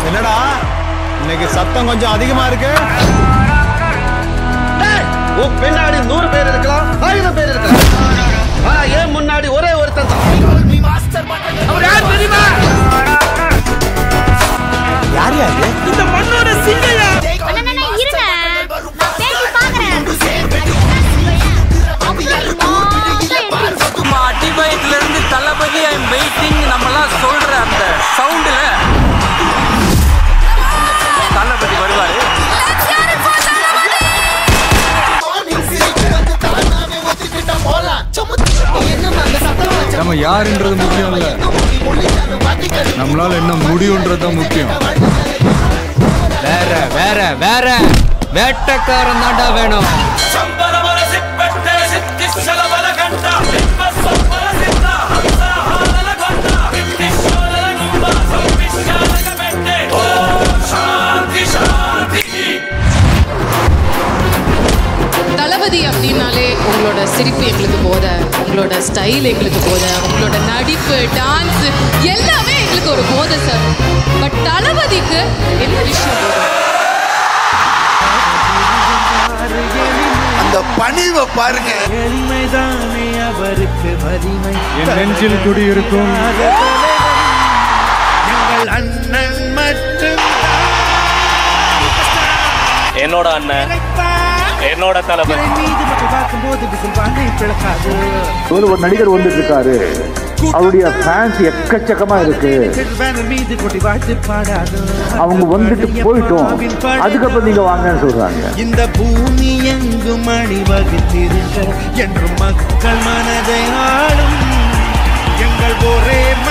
என்னடா இன்னைக்கு சத்தம் கொஞ்சம் அதிகமா இருக்கு உன் பின்னாடி நூறு பேர் இருக்கலாம் ஆயிரம் பேர் இருக்கலாம் ஆனா ஏன் முன்னாடி ஒரே ஒருத்தன் தான் அவர் யார் தெரியுமா யார் யாரு இந்த மண்ணோட சிங்கையா அண்ணா, அண்ணா, இருங்க. நான் பேசி பார்க்கறேன். அவ்வளவு மோசம் entry. நம்ம அடிவயத்துல இருந்து தளபதி ஐம் வெயிட்டிங் நம்மலாம் சொல்ற அந்த சவுண்டுல தளபதி வருவாரு நம்ம யாருன்றது முக்கியம் இல்ல நம்மளால என்ன முடியுன்றது தான் முக்கியம் வேற வேற வேற வேட்டக்காரன் தாண்டா வேணும் தளபதி அப்படின்னாலே உங்களோட சிரிப்பு எங்களுக்கு போத உங்களோட ஸ்டைல் எங்களுக்கு போத உங்களோட நடிப்பு டான்ஸ் எல்லாமே எங்களுக்கு ஒரு போதை சார் பட் தளபதிக்கு என்ன விஷயம் போதும் அந்த பணிவை பாருங்க என் நெஞ்சில் குடியிருக்கும் அண்ணன் மட்டும் என்னோட அண்ணன் என்னோட தளபதி ஒரு ஒரு நடிகர் வந்துட்டு இருக்காரு அவருடைய ஃபேன்ஸ் எக்கச்சக்கமா இருக்கு அவங்க வந்துட்டு போயிட்டோம் அதுக்கப்புறம் நீங்க வாங்கன்னு சொல்றாங்க இந்த பூமி எங்கும் அணிவகுத்திருக்க என்றும் மக்கள் மனதை ஆளும் எங்கள் ஒரே